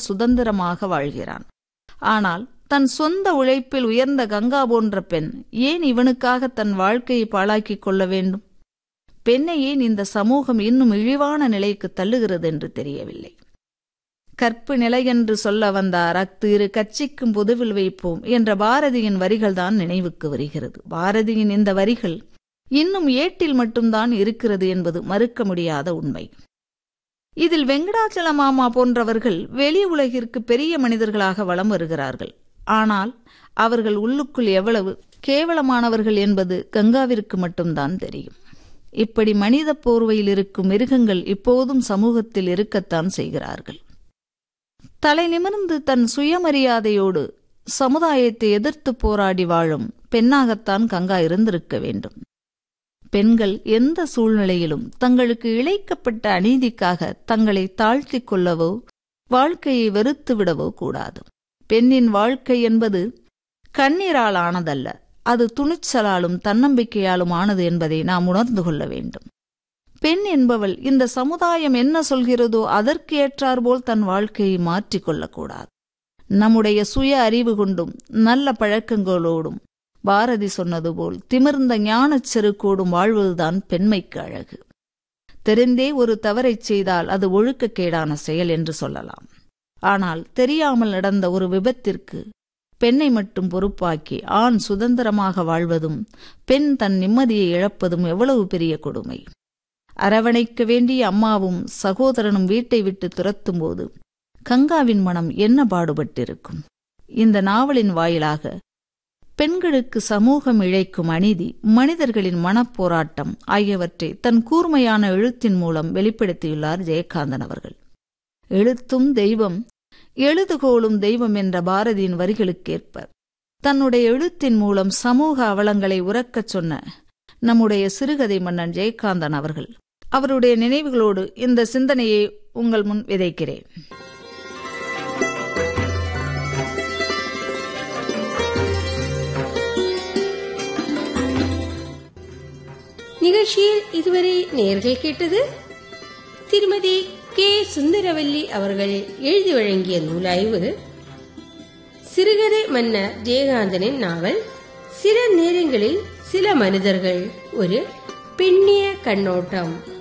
சுதந்திரமாக வாழ்கிறான் ஆனால் தன் சொந்த உழைப்பில் உயர்ந்த கங்கா போன்ற பெண் ஏன் இவனுக்காக தன் வாழ்க்கையை பாழாக்கிக் கொள்ள வேண்டும் பெண்ணை ஏன் இந்த சமூகம் இன்னும் இழிவான நிலைக்கு தள்ளுகிறது என்று தெரியவில்லை கற்பு நிலை என்று சொல்ல வந்தார் அஃது இரு கட்சிக்கும் பொதுவில் வைப்போம் என்ற பாரதியின் வரிகள்தான் நினைவுக்கு வருகிறது பாரதியின் இந்த வரிகள் இன்னும் ஏட்டில் மட்டும்தான் இருக்கிறது என்பது மறுக்க முடியாத உண்மை இதில் வெங்கடாச்சல மாமா போன்றவர்கள் வெளி உலகிற்கு பெரிய மனிதர்களாக வலம் வருகிறார்கள் ஆனால் அவர்கள் உள்ளுக்குள் எவ்வளவு கேவலமானவர்கள் என்பது கங்காவிற்கு மட்டும்தான் தெரியும் இப்படி மனித போர்வையில் இருக்கும் மிருகங்கள் இப்போதும் சமூகத்தில் இருக்கத்தான் செய்கிறார்கள் தலை நிமிர்ந்து தன் சுயமரியாதையோடு சமுதாயத்தை எதிர்த்து போராடி வாழும் பெண்ணாகத்தான் கங்கா இருந்திருக்க வேண்டும் பெண்கள் எந்த சூழ்நிலையிலும் தங்களுக்கு இழைக்கப்பட்ட அநீதிக்காக தங்களை தாழ்த்திக் கொள்ளவோ வாழ்க்கையை வெறுத்து விடவோ கூடாது பெண்ணின் வாழ்க்கை என்பது கண்ணீரால் ஆனதல்ல அது துணிச்சலாலும் தன்னம்பிக்கையாலும் ஆனது என்பதை நாம் உணர்ந்து கொள்ள வேண்டும் பெண் என்பவள் இந்த சமுதாயம் என்ன சொல்கிறதோ அதற்கு ஏற்றாற்போல் தன் வாழ்க்கையை மாற்றிக் கொள்ளக்கூடாது நம்முடைய சுய அறிவு கொண்டும் நல்ல பழக்கங்களோடும் பாரதி சொன்னது போல் திமிர்ந்த ஞானச் செருக்கோடும் வாழ்வதுதான் பெண்மைக்கு அழகு தெரிந்தே ஒரு தவறைச் செய்தால் அது ஒழுக்கக்கேடான செயல் என்று சொல்லலாம் ஆனால் தெரியாமல் நடந்த ஒரு விபத்திற்கு பெண்ணை மட்டும் பொறுப்பாக்கி ஆண் சுதந்திரமாக வாழ்வதும் பெண் தன் நிம்மதியை இழப்பதும் எவ்வளவு பெரிய கொடுமை அரவணைக்க வேண்டிய அம்மாவும் சகோதரனும் வீட்டை விட்டு துரத்தும்போது கங்காவின் மனம் என்ன பாடுபட்டிருக்கும் இந்த நாவலின் வாயிலாக பெண்களுக்கு சமூகம் இழைக்கும் அநீதி மனிதர்களின் மனப்போராட்டம் ஆகியவற்றை தன் கூர்மையான எழுத்தின் மூலம் வெளிப்படுத்தியுள்ளார் ஜெயகாந்தன் அவர்கள் எழுத்தும் தெய்வம் எழுதுகோளும் தெய்வம் என்ற பாரதியின் வரிகளுக்கேற்ப தன்னுடைய எழுத்தின் மூலம் சமூக அவலங்களை உறக்கச் சொன்ன நம்முடைய சிறுகதை மன்னன் ஜெயகாந்தன் அவர்கள் அவருடைய நினைவுகளோடு இந்த சிந்தனையை உங்கள் முன் விதைக்கிறேன் நிகழ்ச்சியில் இதுவரை நேர்கள் கேட்டது திருமதி கே சுந்தரவல்லி அவர்கள் எழுதி வழங்கிய நூலாய்வு சிறுகதை மன்னர் ஜெயகாந்தனின் நாவல் சில நேரங்களில் சில மனிதர்கள் ஒரு பெண்ணிய கண்ணோட்டம்